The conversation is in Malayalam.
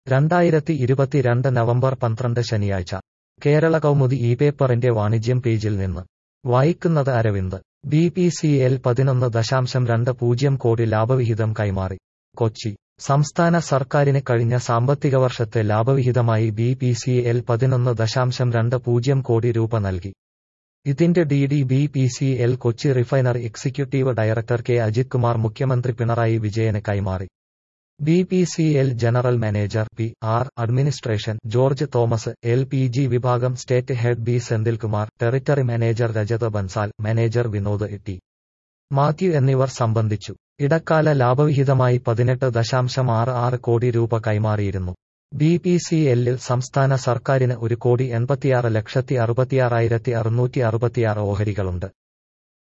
രണ്ടായിരത്തി ഇരുപത്തിരണ്ട് നവംബർ പന്ത്രണ്ട് ശനിയാഴ്ച കേരള കൗമുദി ഈ പേപ്പറിന്റെ വാണിജ്യം പേജിൽ നിന്ന് വായിക്കുന്നത് Aravind B P C L പതിനൊന്ന് ദശാംശം രണ്ട് പൂജ്യം കോടി ലാഭവിഹിതം കൈമാറി കൊച്ചി സംസ്ഥാന സർക്കാരിന് കഴിഞ്ഞ സാമ്പത്തിക വർഷത്തെ ലാഭവിഹിതമായി ബി പി സി എൽ പതിനൊന്ന് ദശാംശം രണ്ട് പൂജ്യം കോടി രൂപ നൽകി ഇതിന്റെ D D B P C L Kochi refinery executive director K Ajith Kumar മുഖ്യമന്ത്രി പിണറായി വിജയന് കൈമാറി B P C L general manager P R administration George Thomas L P G വിഭാഗം state head B Senthilkumar territory manager Rajat Bansal manager Vinod T Mathew എന്നിവർ സംബന്ധിച്ചു ഇടക്കാല ലാഭവിഹിതമായി പതിനെട്ട് ദശാംശം ആറ് ആറ് കോടി രൂപ കൈമാറിയിരുന്നു ബി പി സി എല്ലിൽ സംസ്ഥാന സർക്കാരിന് ഒരു കോടി എൺപത്തിയാറ് ലക്ഷത്തി അറുപത്തിയാറായിരത്തി അറുന്നൂറ്റി അറുപത്തിയാറ് ഓഹരികളുണ്ട്